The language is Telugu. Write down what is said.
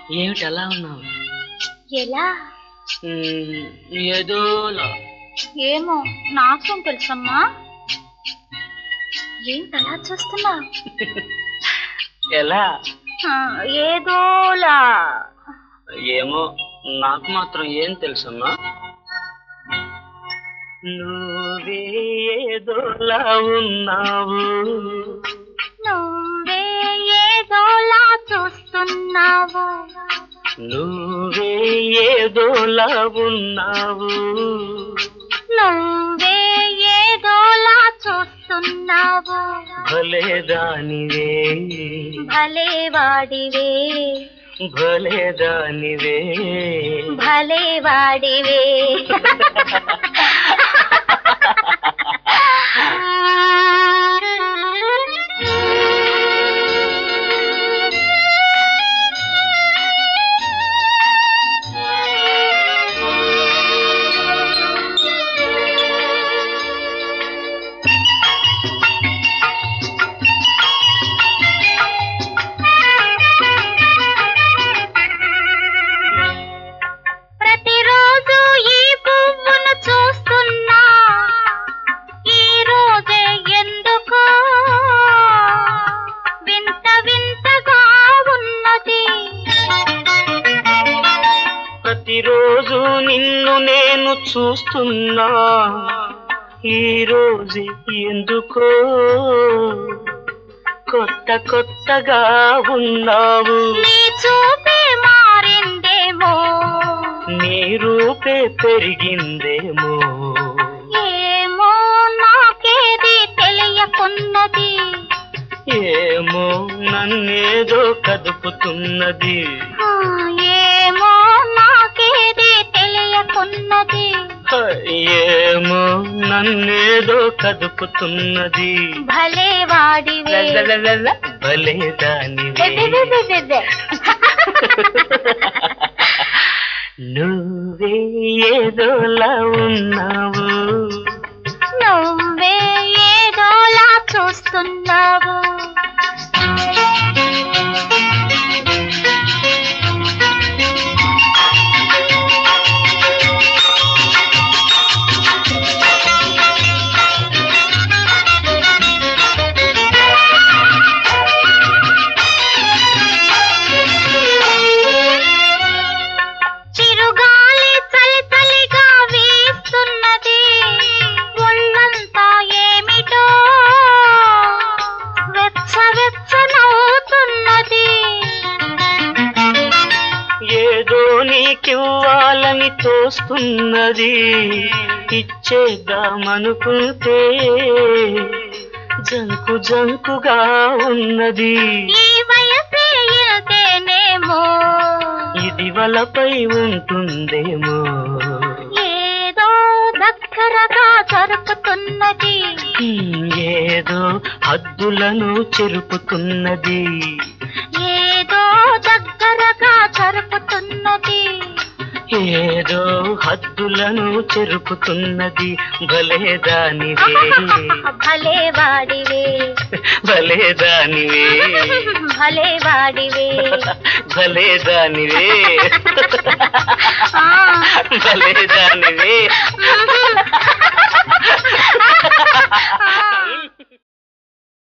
ఏమిటి అలా ఉన్నావు ఎలా మ్మ్, ఏదోలా ఏమో నాకేం తెలుసమ్మా ఏంటలా చూస్తున్నా ఎలా ఏదోలా ఏమో నాకు మాత్రం ఏం తెలుసమ్మా నువ్వే ఏదోలా ఉన్నావు నువ్వే ఏదోలా చూస్తున్నావు నువ్వే ఏదోలా ఉన్నావు నువ్వే ఏదోలా చూస్తున్నావు భలే దానివే భలే వాడివే భలే దానివే భలే వాడివే ప్రతిరోజు ఈ పువ్వును చూస్తున్నా ఈ రోజే ఎందుకో వింత వింతగా ఉన్నది ప్రతిరోజు నిన్ను నేను చూస్తున్నా ఈ రోజు ఎందుకో కొత్త కొత్తగా ఉన్నావు నీ చూపే మారిందేమో నీ రూపే పెరిగిందేమో ఏమో నాకేది తెలియకున్నది ఏమో నన్నేదో కదుపుతున్నది ఆ, ఏమో నాకేది తెలియకున్నది హ, ఏమో నన్నేదో కదుపుతున్నది భలే వాడివే లలలలల, భలే దానివే బెబెబెబెబె. నువ్వే ఏదోలా ఉన్నావు నువ్వే ఏదోలా చూస్తున్నావు చిరుగాలి చలి చలిగా వీస్తున్నది ఒళ్ళంతా ఏమిటో వెచ్చ వెచ్చనవుతున్నది ఏదో నీకివ్వాలని తోస్తున్నది ఇచ్చేద్దామనుకుంటే జంకు జంకుగా ఉన్నది ఈ వయసే ఇల్తేనేమో ఇది వలపై ఉంటుందేమో ఏదో దగ్గరగా జరుపుతున్నది హ్మ్, ఏదో హద్దులను చెరుపుతున్నది ఏదో దగ్గరగా జరుపుతున్నది ఏదో హద్దులను చెరుపుతున్నది భలే దానివే భలే వాడివే భలే దానివే భలే వాడివే భలే దానివే ఆ. భలే దానివే ఆ.